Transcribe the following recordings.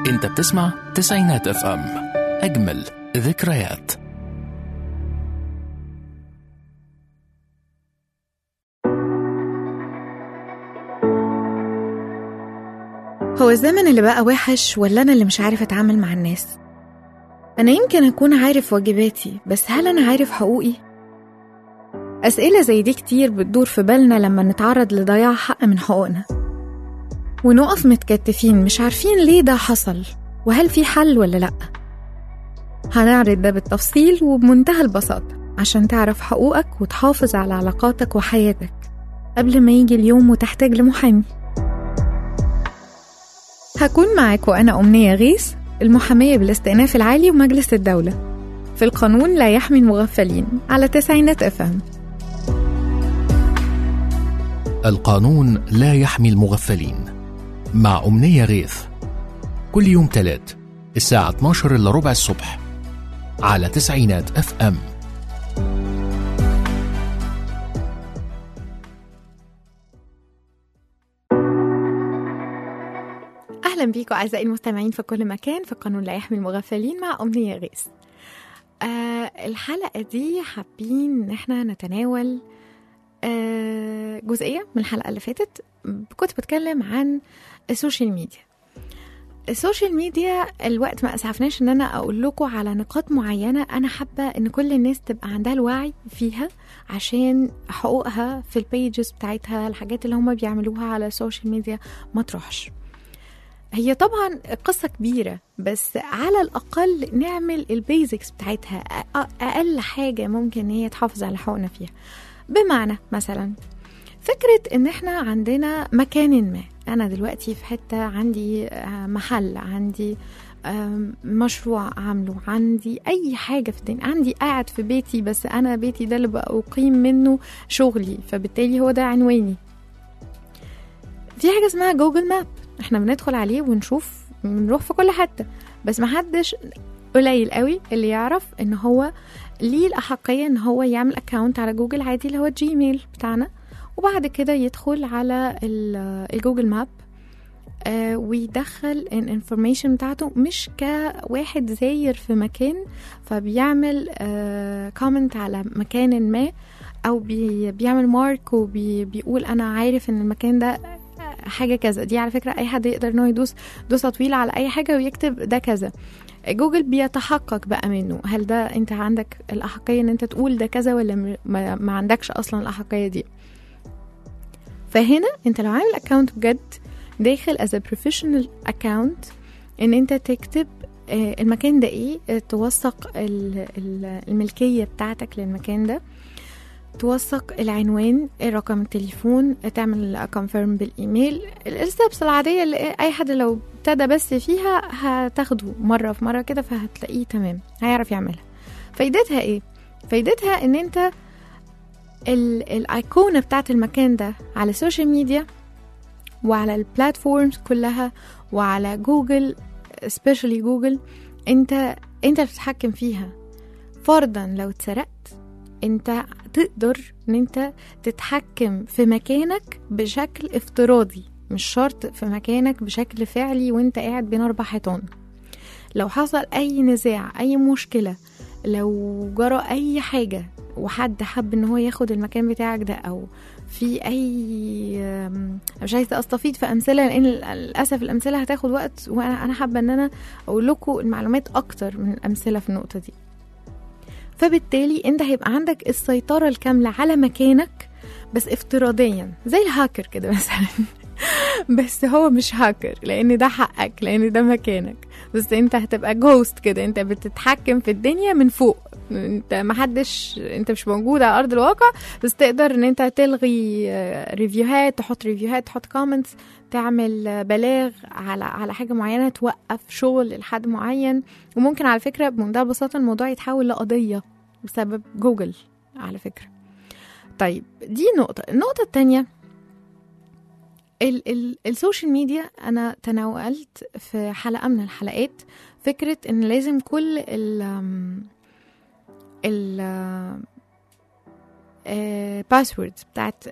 انت بتسمع تسعينات اف ام اجمل ذكريات هو الزمن اللي بقى وحش ولا أنا اللي مش عارف أتعامل مع الناس؟ أنا يمكن أكون عارف واجباتي بس هل أنا عارف حقوقي؟ أسئلة زي دي كتير بتدور في بالنا لما نتعرض لضياع حق من حقوقنا ونقف متكتفين مش عارفين ليه ده حصل وهل في حل ولا لأ هنعرض ده بالتفصيل وبمنتهى البساطة عشان تعرف حقوقك وتحافظ على علاقاتك وحياتك قبل ما يجي اليوم وتحتاج لمحامي هكون معاك وأنا أمنية غيث المحامية بالاستئناف العالي ومجلس الدولة في القانون لا يحمي المغفلين على تسعينات أفهم القانون لا يحمي المغفلين مع أمنية غيث كل يوم تلات الساعة 12 إلا ربع الصبح على تسعينات اف ام أهلا بيكم أعزائي المستمعين في كل مكان في قانون لا يحمي المغفلين مع أمنية غيث آه الحلقة دي حابين إن احنا نتناول آه جزئية من الحلقة اللي فاتت كنت بتكلم عن السوشيال ميديا السوشيال ميديا الوقت ما اسعفناش ان انا اقول لكم على نقاط معينه انا حابه ان كل الناس تبقى عندها الوعي فيها عشان حقوقها في البيجز بتاعتها الحاجات اللي هم بيعملوها على السوشيال ميديا ما تروحش هي طبعا قصة كبيرة بس على الأقل نعمل البيزكس بتاعتها أ- أقل حاجة ممكن إن هي تحافظ على حقوقنا فيها بمعنى مثلا فكرة إن إحنا عندنا مكان ما أنا دلوقتي في حتة عندي آه، محل عندي آم، مشروع عامله عندي أي حاجة في الدنيا عندي قاعد في بيتي بس أنا بيتي ده اللي بقيم منه شغلي فبالتالي هو ده عنواني في حاجة اسمها جوجل ماب احنا بندخل عليه ونشوف بنروح في كل حتة بس محدش قليل قوي اللي يعرف ان هو ليه الأحقية ان هو يعمل اكونت على جوجل عادي اللي هو جيميل بتاعنا وبعد كده يدخل على ال- الجوجل ماب آه ويدخل الانفورميشن بتاعته مش كواحد زاير في مكان فبيعمل كومنت على مكان ما او بي بيعمل مارك وبيقول انا عارف ان المكان ده حاجه كذا دي على فكره اي حد يقدر ان هو يدوس دوسه طويله على اي حاجه ويكتب ده كذا جوجل بيتحقق بقى منه هل ده انت عندك الاحقيه ان انت تقول ده كذا ولا م- ما, ما عندكش اصلا الاحقيه دي فهنا انت لو عامل اكونت بجد داخل as a professional account ان انت تكتب آه، المكان ده ايه آه، توثق ال- ال- الملكيه بتاعتك للمكان ده توثق العنوان رقم التليفون تعمل كونفيرم بالايميل الستبس العاديه اللي اي حد لو ابتدى بس فيها هتاخده مره في مره كده فهتلاقيه تمام هيعرف يعملها فايدتها ايه فايدتها ان انت ال- الايقونه بتاعت المكان ده على السوشيال ميديا وعلى البلاتفورمز كلها وعلى جوجل سبيشالي جوجل انت انت اللي بتتحكم فيها فرضا لو اتسرقت انت تقدر ان انت تتحكم في مكانك بشكل افتراضي مش شرط في مكانك بشكل فعلي وانت قاعد بين اربع حيطان لو حصل اي نزاع اي مشكلة لو جرى اي حاجة وحد حب ان هو ياخد المكان بتاعك ده او في اي أم، مش عايزه استفيض في امثله لان للاسف الامثله هتاخد وقت وانا انا حابه ان انا اقول لكم المعلومات اكتر من الامثله في النقطه دي فبالتالي انت هيبقى عندك السيطرة الكاملة على مكانك بس افتراضيا زي الهاكر كده مثلا بس هو مش هاكر لان ده حقك لان ده مكانك بس انت هتبقى جوست كده انت بتتحكم في الدنيا من فوق انت محدش انت مش موجود على ارض الواقع بس تقدر ان انت تلغي آه، ريفيوهات تحط ريفيوهات تحط كومنتس تعمل آه، بلاغ على على حاجه معينه توقف شغل لحد معين وممكن على فكره بمنتهى البساطه الموضوع يتحول لقضيه بسبب جوجل على فكره طيب دي نقطه النقطه التانية ال ال السوشيال ميديا انا تناولت في حلقه من الحلقات فكره ان لازم كل ال ال باسورد بتاعت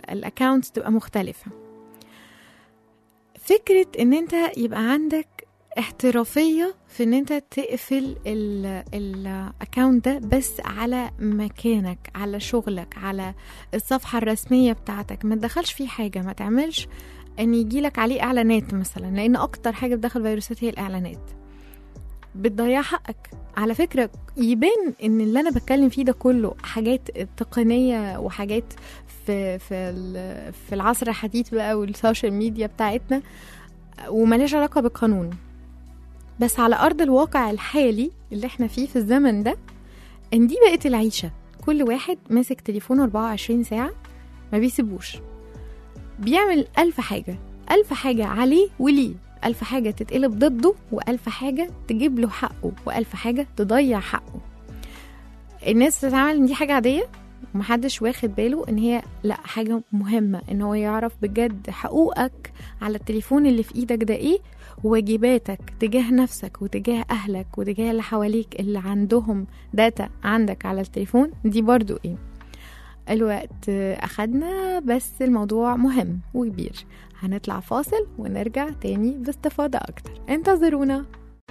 الاكونت تبقى مختلفه فكره ان انت يبقى عندك احترافيه في ان انت تقفل الاكونت ده بس على مكانك على شغلك على الصفحه الرسميه بتاعتك ما تدخلش فيه حاجه ما تعملش ان يجيلك عليه اعلانات مثلا لان اكتر حاجه بتدخل فيروسات هي الاعلانات بتضيع حقك على فكرة يبان ان اللي انا بتكلم فيه ده كله حاجات تقنية وحاجات في في ال- في العصر الحديث بقى والسوشيال ميديا بتاعتنا وملهاش علاقة بالقانون بس على ارض الواقع الحالي اللي احنا فيه في الزمن ده ان دي بقت العيشة كل واحد ماسك تليفونه 24 ساعة ما بيسيبوش بيعمل ألف حاجة ألف حاجة عليه وليه ألف حاجة تتقلب ضده وألف حاجة تجيب له حقه وألف حاجة تضيع حقه الناس بتتعامل ان دي حاجة عادية ومحدش واخد باله ان هي لا حاجة مهمة ان هو يعرف بجد حقوقك على التليفون اللي في ايدك ده ايه وواجباتك تجاه نفسك وتجاه اهلك وتجاه اللي حواليك اللي عندهم داتا عندك على التليفون دي برضو ايه الوقت أخدنا بس الموضوع مهم وكبير هنطلع فاصل ونرجع تاني باستفاضة أكتر انتظرونا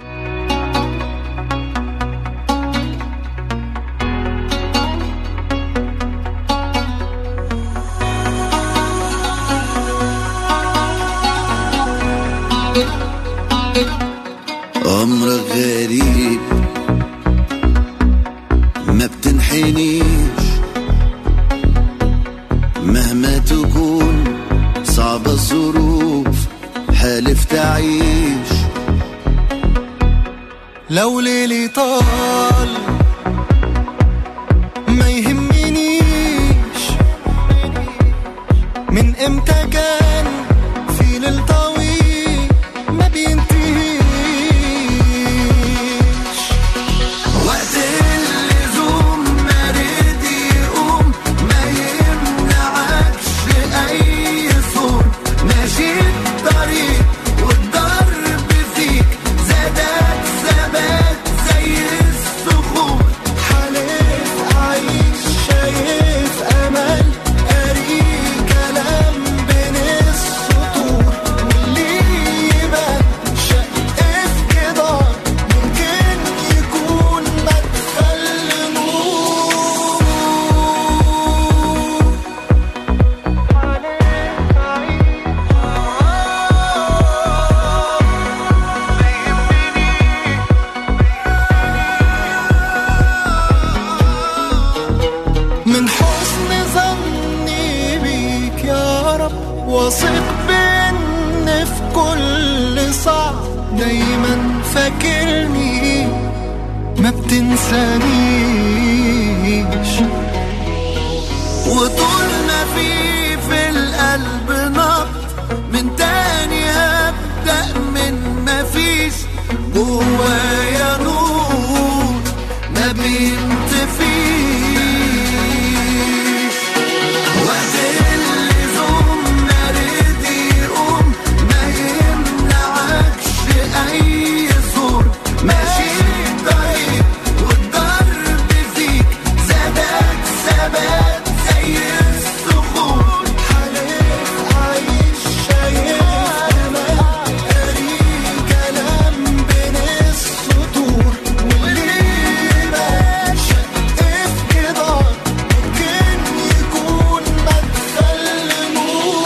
أمرك غريب ما بتنحنيش مهما تكون صعبة الظروف حالف تعيش لو ليلي طال ما يهمنيش من امتى كان في ليل طويل ما بينتهيش وقت اللزوم ما رد يقوم ما يمنعكش اي صوت ماشي الطريق والضرب فيك زادك ثبات زي الصخور حالف اعيش شايف امل قاري كلام بين السطور واللي يبان شق في جدار ممكن يكون مدخل نور من حسن ظني بيك يا رب واثق بان في كل صعب دايما فاكرني ما بتنسانيش وطول ما في في القلب نبض من تاني هبدأ من ما فيش جوايا نور ما بينطفيش وقت اللزوم ما رد يقوم ما يمنعكش أي صور ماشي الطريق والضرب فيك زادك ثبات زي الصخور حالف عايش شايف أمل قاري كلام بين السطور واللي ماشي في جدار ممكن يكون مدخل نور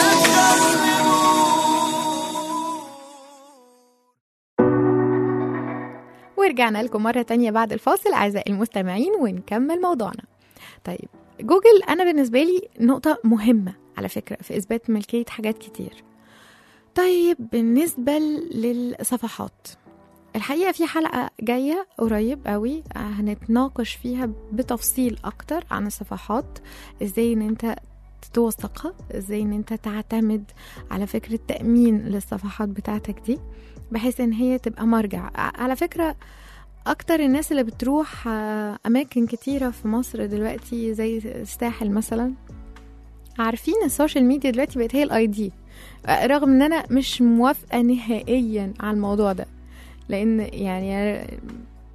ورجعنا لكم مرة تانية بعد الفاصل أعزائي المستمعين ونكمل موضوعنا طيب جوجل أنا بالنسبة لي نقطة مهمة على فكرة في إثبات ملكية حاجات كتير طيب بالنسبة للصفحات الحقيقة في حلقة جاية قريب قوي هنتناقش فيها بتفصيل أكتر عن الصفحات إزاي إن أنت توثقها إزاي إن أنت تعتمد على فكرة تأمين للصفحات بتاعتك دي بحيث إن هي تبقى مرجع ع- على فكرة أكتر الناس اللي بتروح آه، أماكن كتيرة في مصر دلوقتي زي الساحل مثلا عارفين السوشيال ميديا دلوقتي بقت هي الاي دي رغم ان انا مش موافقه نهائيا على الموضوع ده لان يعني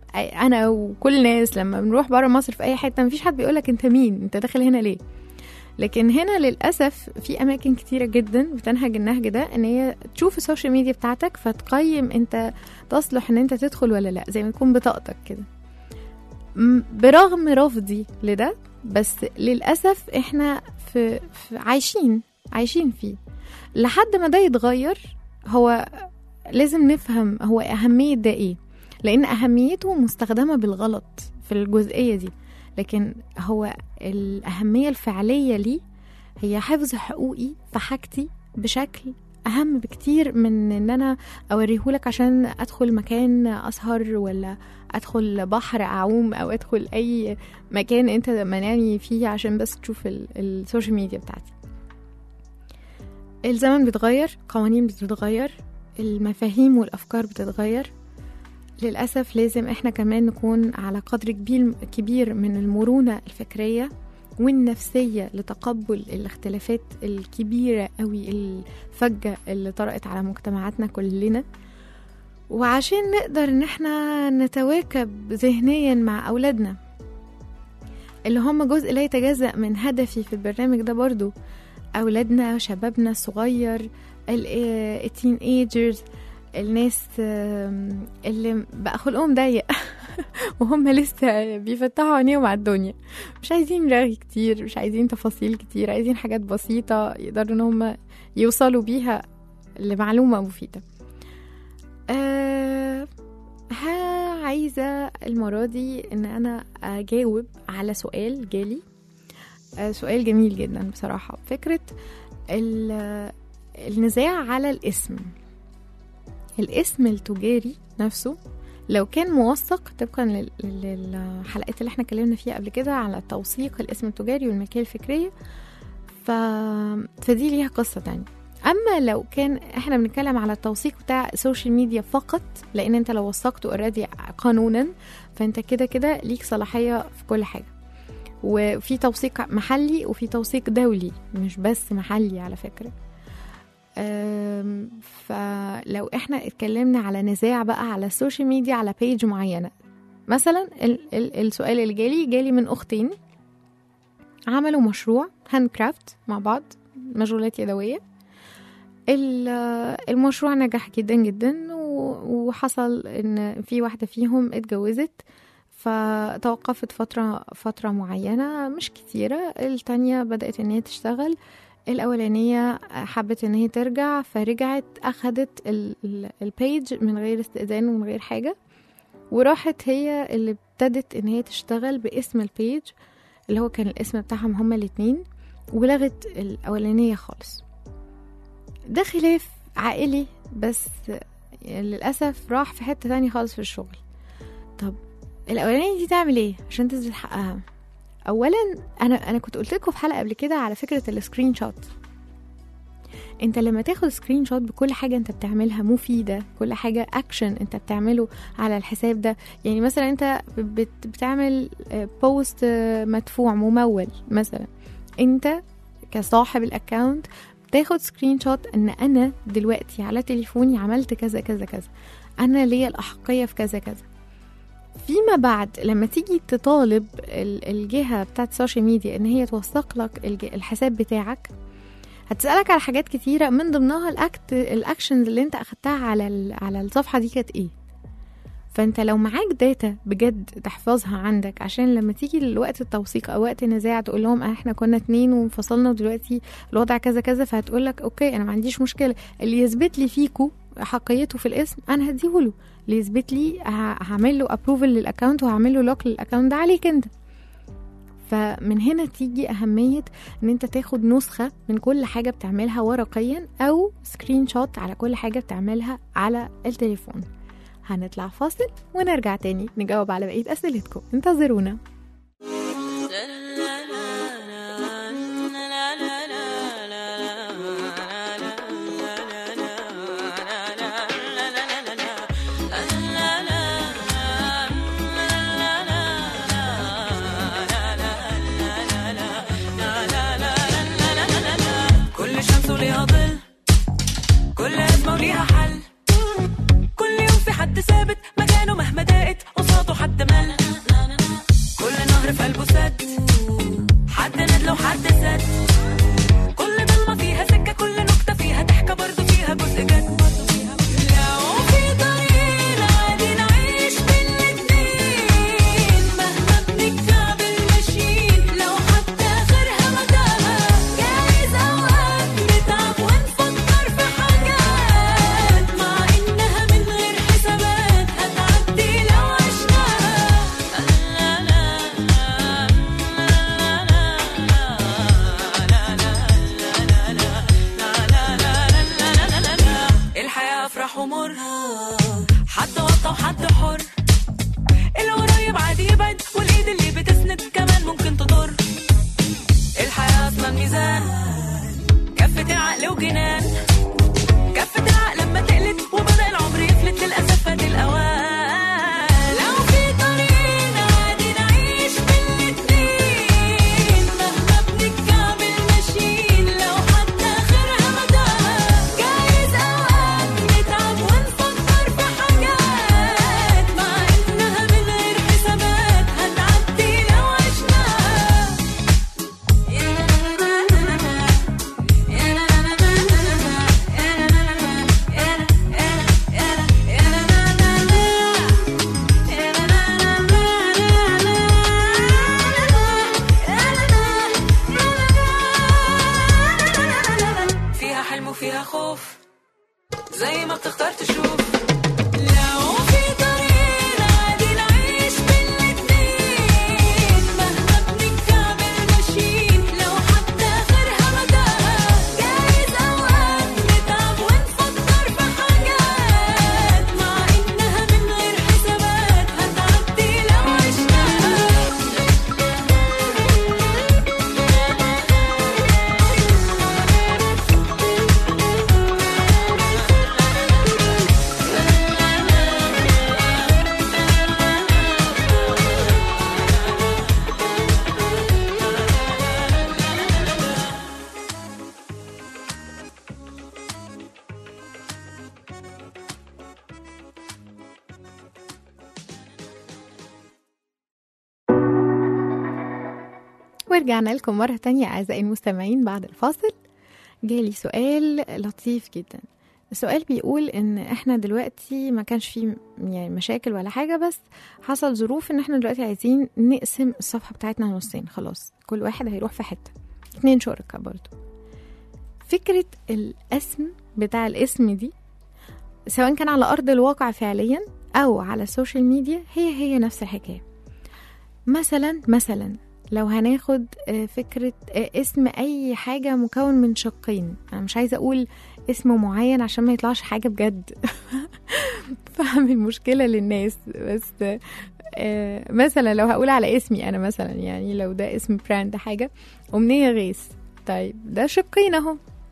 انا وكل الناس لما بنروح بره مصر في اي حته مفيش حد بيقولك انت مين انت داخل هنا ليه لكن هنا للأسف في أماكن كتيرة جدا بتنهج النهج ده إن هي تشوف السوشيال ميديا بتاعتك فتقيم أنت تصلح إن أنت تدخل ولا لأ زي ما تكون بطاقتك كده م- برغم رفضي لده بس للأسف إحنا في, في عايشين عايشين فيه لحد ما ده يتغير هو لازم نفهم هو أهمية ده إيه لأن أهميته مستخدمة بالغلط في الجزئية دي لكن هو الأهمية الفعلية ليه هي حفظ حقوقي في حاجتي بشكل أهم بكتير من إن أنا أوريهولك عشان أدخل مكان أسهر ولا أدخل بحر أعوم أو أدخل أي مكان أنت مناني فيه عشان بس تشوف ال- السوشيال ميديا بتاعتي الزمن بيتغير قوانين بتتغير المفاهيم والأفكار بتتغير للأسف لازم إحنا كمان نكون على قدر كبير كبير من المرونة الفكرية والنفسية لتقبل الاختلافات الكبيرة قوي الفجة اللي طرأت على مجتمعاتنا كلنا وعشان نقدر ان احنا نتواكب ذهنيا مع اولادنا اللي هم جزء لا يتجزأ من هدفي في البرنامج ده برضو اولادنا شبابنا الصغير التين ايجرز الناس آم، اللي بقى خلقهم ضيق وهم لسه بيفتحوا عينيهم على الدنيا مش عايزين رغي كتير مش عايزين تفاصيل كتير عايزين حاجات بسيطة يقدروا ان هم يوصلوا بيها لمعلومة مفيدة أه ها عايزة المرة دي ان انا اجاوب على سؤال جالي أه سؤال جميل جدا بصراحة فكرة ال- النزاع على الاسم الاسم التجاري نفسه لو كان موثق طبقا لل- للحلقات اللي احنا اتكلمنا فيها قبل كده على توثيق الاسم التجاري والملكية الفكرية ف... فدي ليها قصة تانية اما لو كان احنا بنتكلم على التوثيق بتاع السوشيال ميديا فقط لان انت لو وثقته اوريدي قانونا فانت كده كده ليك صلاحية في كل حاجة وفي توثيق محلي وفي توثيق دولي مش بس محلي على فكرة أم، فلو احنا اتكلمنا على نزاع بقى على السوشيال ميديا على بيج معينة مثلا ال ال السؤال اللي جالي جالي من اختين عملوا مشروع هاند كرافت مع بعض مشغولات يدوية ال- المشروع نجح جدا جدا و- وحصل ان في واحدة فيهم اتجوزت فتوقفت فترة فترة معينة مش كتيرة التانية بدأت ان هي تشتغل الأولانية حبت إن هي ترجع فرجعت أخدت ال- ال- البيج من غير استئذان ومن غير حاجة وراحت هي اللي ابتدت إن هي تشتغل باسم البيج اللي هو كان الاسم بتاعهم هما الاتنين ولغت الأولانية خالص ده خلاف عائلي بس للأسف راح في حتة تانية خالص في الشغل طب الأولانية دي تعمل ايه عشان تثبت حقها اولا انا انا كنت قلت لكم في حلقه قبل كده على فكره السكرين شوت انت لما تاخد سكرين شوت بكل حاجه انت بتعملها مفيده كل حاجه اكشن انت بتعمله على الحساب ده يعني مثلا انت بت بتعمل بوست مدفوع ممول مثلا انت كصاحب الاكونت تاخد سكرين شوت ان انا دلوقتي على تليفوني عملت كذا كذا كذا انا ليا الاحقيه في كذا كذا فيما بعد لما تيجي تطالب ال- الجهة بتاعت السوشيال ميديا ان هي توثق لك الج- الحساب بتاعك هتسألك على حاجات كتيرة من ضمنها الاكت الاكشنز اللي انت اخدتها على ال- على الصفحة دي كانت ايه فانت لو معاك داتا بجد تحفظها عندك عشان لما تيجي لوقت التوثيق او وقت النزاع تقول لهم آه احنا كنا اتنين وانفصلنا ودلوقتي الوضع كذا كذا فهتقول لك اوكي انا ما عنديش مشكله اللي يثبت لي فيكو حقيته في الاسم انا هديهوله اللي يثبت لي ه- هعمل له ابروفل للاكونت وهعمل له لوك للاكونت ده عليك انت فمن هنا تيجي أهمية إن أنت تاخد نسخة من كل حاجة بتعملها ورقيا أو سكرين شوت على كل حاجة بتعملها على التليفون هنطلع فاصل ونرجع تاني نجاوب على بقية أسئلتكم انتظرونا كل شمس وليها ظل كل أزمة وليها حل كل يوم في حد ثابت مكانه مهما ضاقت قصاده حد مل كل نهر في قلبه سد حد ندل وحد سد سد كل ضلمة فيها سكة كل نكتة فيها ضحكة برضه فيها جزء جد لو في طريق عادي نعيش بالاتنين مهما بنكتب الماشيين لو حتى غيرها متاهة جايز أوقات نتعب ونفكر في حاجات مع إنها من غير حسابات هتعدي لو عشناها الحياة أفراح ومر حد وطى وحد حر القريب عادي يبعد والإيد اللي بتسند كمان ممكن تضر الحياة أصلا ميزان كفة العقل وجنان كفة العقل لما تقلت وبدأ العمر يفلت للأسف فات الأوان لو في طريق عادي نعيش بالاتنين مهما بنكابل ماشيين لو حتى غيرها متاهة جايز أوقات نتعب ونفكر في حاجات مع إنها من غير حسابات هتعدي لو عشناها فيها حلم وفيها خوف زي ما بتختار تشوف لو في طريق عادي نعيش بالاتنين مهما بنكابل ماشيين لو حتى غيرها متاهة جايز أوقات نتعب ونفكر في حاجات مع إنها من غير حسابات هتعدي لو ورجعنا لكم مرة تانية أعزائي المستمعين بعد الفاصل جالي سؤال لطيف جدا السؤال بيقول ان احنا دلوقتي ما كانش فيه يعني مشاكل ولا حاجة بس حصل ظروف ان احنا دلوقتي عايزين نقسم الصفحة بتاعتنا نصين خلاص كل واحد هيروح في حتة اتنين شركاء برضو فكرة القسم بتاع الاسم دي سواء كان على أرض الواقع فعليا أو على السوشيال ميديا هي هي نفس الحكاية مثلا مثلا لو هناخد آه، فكرة آه، اسم أي حاجة مكون من شقين أنا مش عايزة أقول اسم معين عشان ما يطلعش حاجة بجد فاعمل مشكلة للناس بس آه، مثلا لو هقول على اسمي أنا مثلا يعني لو ده اسم براند حاجة أمنية غيث طيب ده شقين أهو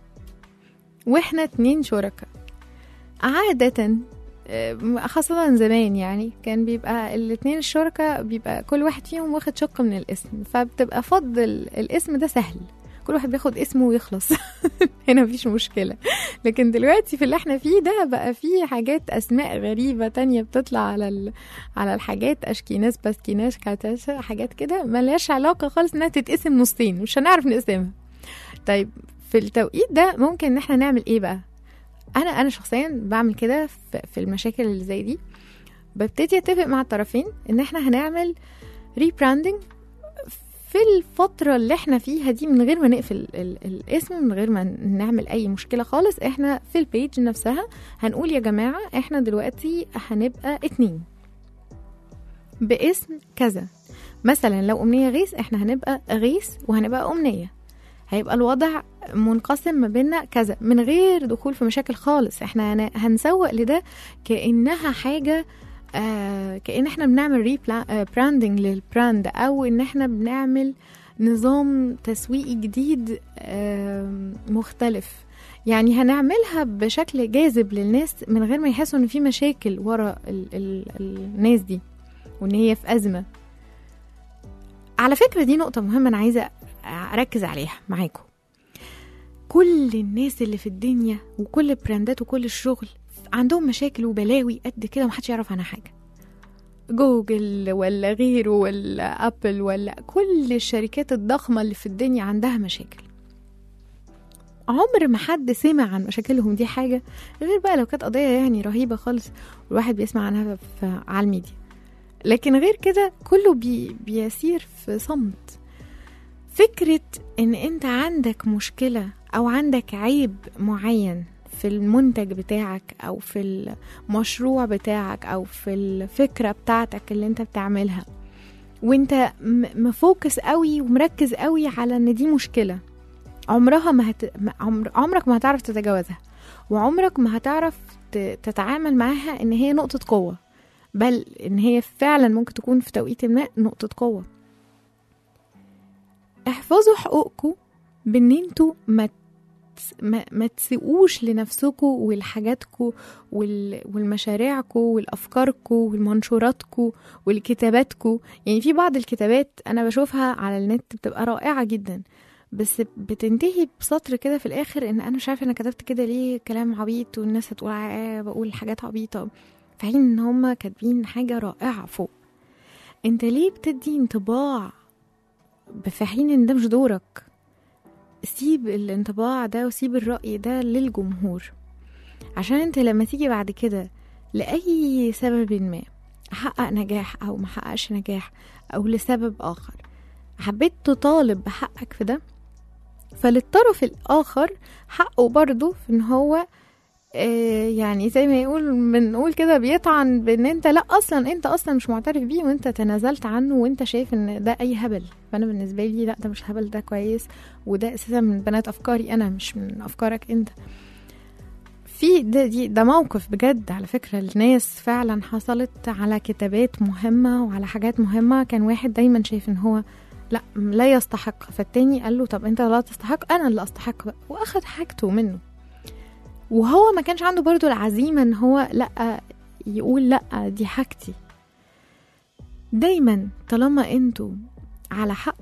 واحنا اتنين شركاء عادة آه، خاصة زمان يعني كان بيبقى الاتنين الشركاء بيبقى كل واحد فيهم واخد شق من الاسم فبتبقى فض ال- الاسم ده سهل كل واحد بياخد اسمه ويخلص هنا مفيش مشكلة لكن دلوقتي في اللي احنا فيه ده بقى فيه حاجات اسماء غريبة تانية بتطلع على ال... على الحاجات اشكيناس باسكيناس كاتاس حاجات كده ملهاش علاقة خالص انها تتقسم نصين مش هنعرف نقسمها طيب في التوقيت ده ممكن ان احنا نعمل ايه بقى انا انا شخصيا بعمل كده في في المشاكل اللي زي دي ببتدي اتفق مع الطرفين ان احنا هنعمل ريبراندنج في الفترة اللي احنا فيها دي من غير ما نقفل ال- الاسم من غير ما نعمل اي مشكلة خالص احنا في البيج نفسها هنقول يا جماعة احنا دلوقتي هنبقى اتنين باسم كذا مثلا لو أمنية غيث احنا هنبقى غيث وهنبقى أمنية هيبقى الوضع منقسم ما بيننا كذا من غير دخول في مشاكل خالص احنا هن- هنسوق لده كأنها حاجة آه كأن احنا بنعمل ري براندنج للبراند او ان احنا بنعمل نظام تسويقي جديد آه مختلف يعني هنعملها بشكل جاذب للناس من غير ما يحسوا ان في مشاكل ورا ال ال الناس دي وان هي في ازمه على فكره دي نقطه مهمه انا عايزه اركز عليها معاكم كل الناس اللي في الدنيا وكل البراندات وكل الشغل عندهم مشاكل وبلاوي قد كده ومحدش يعرف عنها حاجه جوجل ولا غيره ولا ابل ولا كل الشركات الضخمه اللي في الدنيا عندها مشاكل عمر ما حد سمع عن مشاكلهم دي حاجه غير بقى لو كانت قضيه يعني رهيبه خالص والواحد بيسمع عنها في على الميديا لكن غير كده كله بي بيسير في صمت فكرة ان انت عندك مشكلة او عندك عيب معين في المنتج بتاعك او في المشروع بتاعك او في الفكرة بتاعتك اللي انت بتعملها وانت م- مفوكس قوي ومركز قوي على ان دي مشكلة عمرها ما هت... ما- عمر... عمرك ما هتعرف تتجاوزها وعمرك ما هتعرف ت... تتعامل معاها ان هي نقطة قوة بل ان هي فعلا ممكن تكون في توقيت ما نقطة قوة احفظوا حقوقكم بان انتوا ما تس- ما, ما تسيقوش لنفسكم ولحاجاتكم وال... والمشاريعكم والافكاركم والمنشوراتكم والكتاباتكم يعني في بعض الكتابات انا بشوفها على النت بتبقى رائعه جدا بس بتنتهي بسطر كده في الاخر ان انا مش عارفه انا كتبت كده ليه كلام عبيط والناس هتقول آه بقول حاجات عبيطه في حين ان هما كاتبين حاجه رائعه فوق انت ليه بتدي انطباع في حين ان ده مش دورك سيب الانطباع ده وسيب الرأي ده للجمهور عشان انت لما تيجي بعد كده لأي سبب ما حقق نجاح أو محققش نجاح أو لسبب آخر حبيت تطالب بحقك في ده فللطرف الآخر حقه برضه في إن هو آه، يعني زي ما يقول بنقول كده بيطعن بان انت لا اصلا انت اصلا مش معترف بيه وانت تنازلت عنه وانت شايف ان ده اي هبل فانا بالنسبه لي لا ده مش هبل ده كويس وده اساسا من بنات افكاري انا مش من افكارك انت في ده دي ده موقف بجد على فكره الناس فعلا حصلت على كتابات مهمه وعلى حاجات مهمه كان واحد دايما شايف ان هو لا لا يستحق فالتاني قال له طب انت لا تستحق انا اللي استحق بقى واخد حاجته منه وهو ما كانش عنده برضو العزيمة ان هو لا يقول لا دي حاجتي دايما طالما انتوا على حق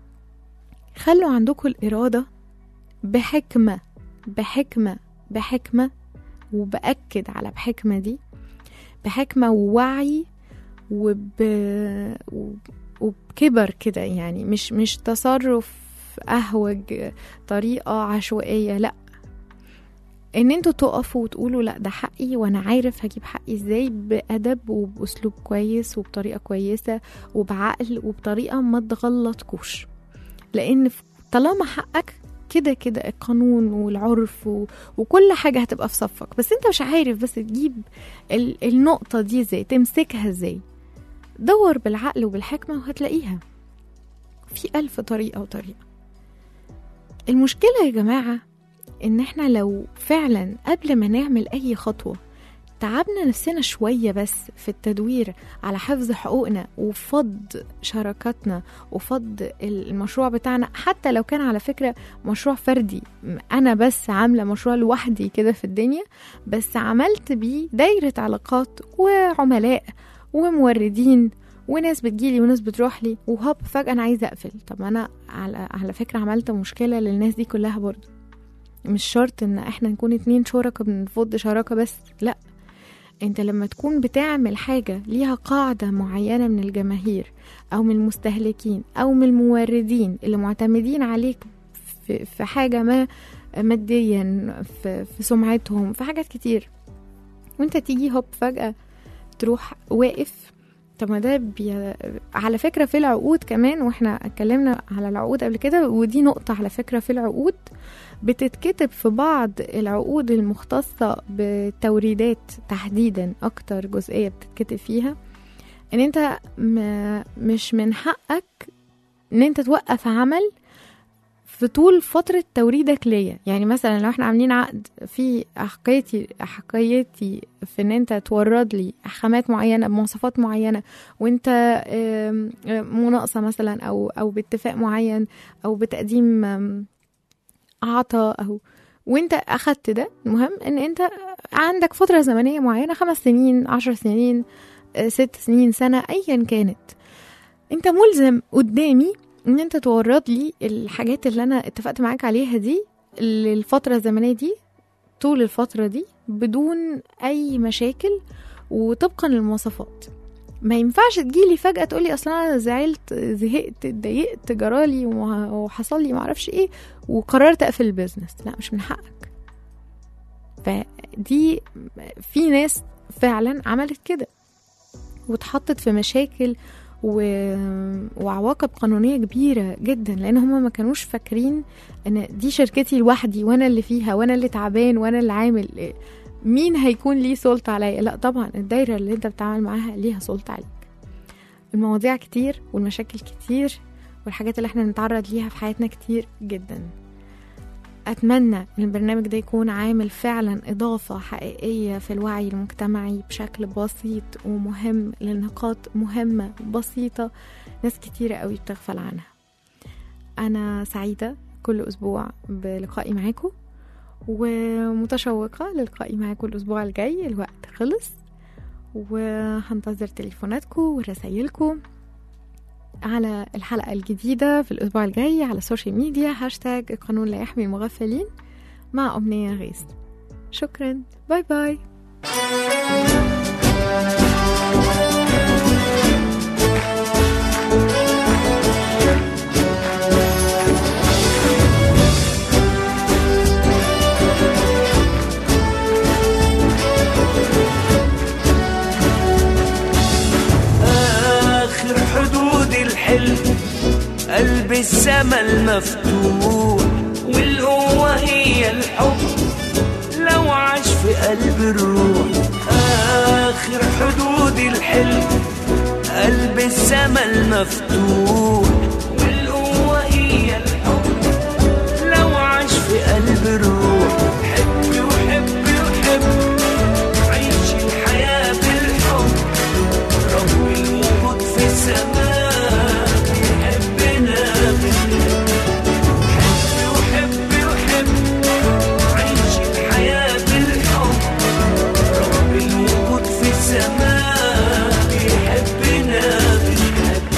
خلوا عندكم الإرادة بحكمة بحكمة بحكمة وبأكد على بحكمة دي بحكمة ووعي وب... وب- وبكبر كده يعني مش مش تصرف أهوج طريقة عشوائية لأ ان انتوا تقفوا وتقولوا لا ده حقي وانا عارف هجيب حقي ازاي بادب وباسلوب كويس وبطريقه كويسه وبعقل وبطريقه ما تغلطكوش لان ف- طالما حقك كده كده القانون والعرف و... وكل حاجه هتبقى في صفك بس انت مش عارف بس تجيب ال... النقطه دي ازاي تمسكها ازاي دور بالعقل وبالحكمه وهتلاقيها في ألف طريقه وطريقه المشكله يا جماعه ان احنا لو فعلا قبل ما نعمل اي خطوه تعبنا نفسنا شوية بس في التدوير على حفظ حقوقنا وفض شراكاتنا وفض المشروع بتاعنا حتى لو كان على فكرة مشروع فردي أنا بس عاملة مشروع لوحدي كده في الدنيا بس عملت بيه دايرة علاقات وعملاء وموردين وناس بتجيلي وناس بتروح لي وهوب فجأة أنا عايزة أقفل طب أنا على, على فكرة عملت مشكلة للناس دي كلها برضو مش شرط ان احنا نكون اتنين شركة بنفض شراكة بس لا انت لما تكون بتعمل حاجة ليها قاعدة معينة من الجماهير او من المستهلكين او من الموردين اللي معتمدين عليك في, في حاجة ما ماديا في, في سمعتهم في حاجات كتير وانت تيجي هوب فجأة تروح واقف طب ما ده بي... على فكرة في العقود كمان واحنا اتكلمنا على العقود قبل كده ودي نقطة على فكرة في العقود بتتكتب في بعض العقود المختصة بالتوريدات تحديدا أكتر جزئية بتتكتب فيها إن أنت م- مش من حقك إن أنت توقف عمل في طول فترة توريدك ليا يعني مثلا لو احنا عاملين عقد في أحقيتي أحقيتي في إن أنت تورد لي خامات معينة بمواصفات معينة وأنت آم، آم، مناقصة مثلا أو أو باتفاق معين أو بتقديم آم، عطا او وانت اخدت ده المهم ان انت عندك فترة زمنية معينة خمس سنين عشر سنين آه، ست سنين سنة ايا كانت انت ملزم قدامي ان انت تورد لي الحاجات اللي انا اتفقت معاك عليها دي للفترة الزمنية دي طول الفترة دي بدون اي مشاكل وطبقا للمواصفات ما ينفعش تجيلي فجأة تقولي أصلا أنا زعلت زهقت اتضايقت جرالي وما- وحصل لي معرفش إيه وقررت أقفل البيزنس لا مش من حقك فدي في ناس فعلا عملت كده واتحطت في مشاكل و... وعواقب قانونية كبيرة جدا لأن هما ما كانوش فاكرين إن دي شركتي لوحدي وأنا اللي فيها وأنا اللي تعبان وأنا اللي عامل مين هيكون ليه سلطة عليا لا طبعا الدايرة اللي انت بتتعامل معاها ليها سلطة عليك المواضيع كتير والمشاكل كتير والحاجات اللي احنا بنتعرض ليها في حياتنا كتير جدا أتمنى إن البرنامج ده يكون عامل فعلا إضافة حقيقية في الوعي المجتمعي بشكل بسيط ومهم لنقاط مهمة بسيطة ناس كتيرة قوي بتغفل عنها أنا سعيدة كل أسبوع بلقائي معاكم ومتشوقة للقائي معاكم الأسبوع الجاي الوقت خلص وهنتظر تليفوناتكم ورسايلكم على الحلقة الجديدة في الأسبوع الجاي على السوشيال ميديا هاشتاج القانون لا يحمي المغفلين مع أمنية غيث شكرا باي باي آخر حدود الحلم قلب السما المفتوح والقوة هي الحب لو عاش في قلب الروح آخر حدود الحلم قلب السما المفتوح والقوة هي الحب لو عاش في قلب الروح حب وحب وحب عيش الحياة بالحب رب الوجود في السماء يحبنا بالحب حب وحب وحب عيش الحياة بالحب رب الوجود في السماء يحبنا بالحب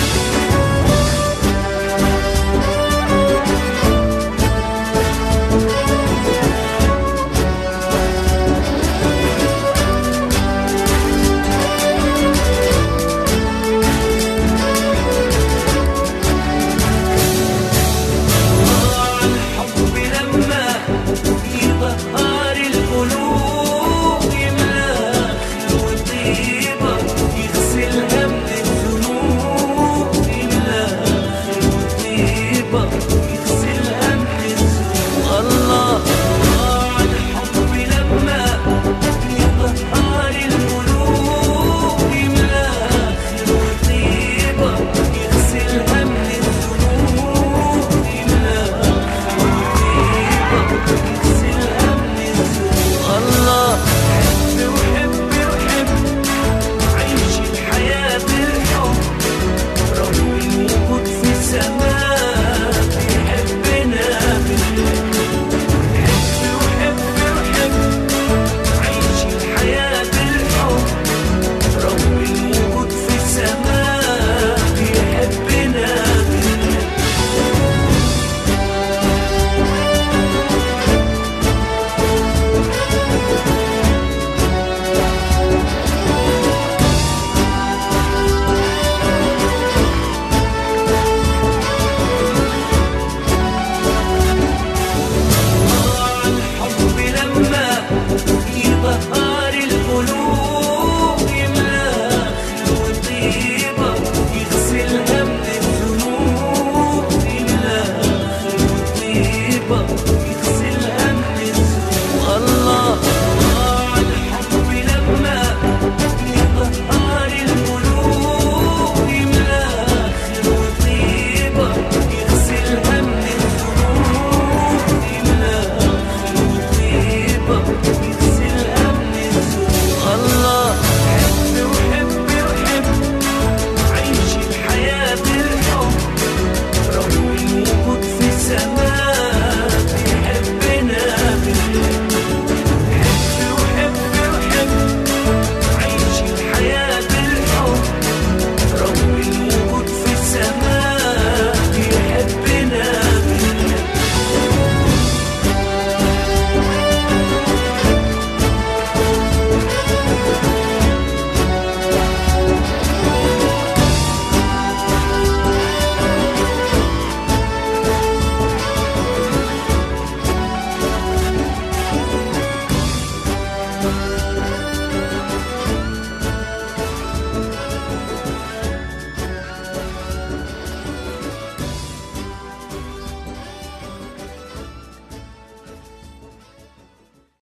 الحب لما يطهر القلوب يملاها خير وطيبة يغسلها من الذنوب يملاها خير وطيبة يغسلها من الذنوب الله الحب لما يطهر القلوب يملاها خير وطيبة يغسلها من الذنوب يملاها الله حب وحب وحب عيش الحياة بالحب رب الوجود في السماء يحبنا بالحب حب وحب وحب عيش الحياة بالحب رب الوجود في السماء يحبنا بالحب الحب لما يطهر القلوب يملاها خير وطيبة يغسلها من الذنوب يملاها خير وطيبة يغسلها من الذنوب الله الحب لما يطهر القلوب يملاها خير وطيبة يغسلها من الذنوب يملاها خير وطيبة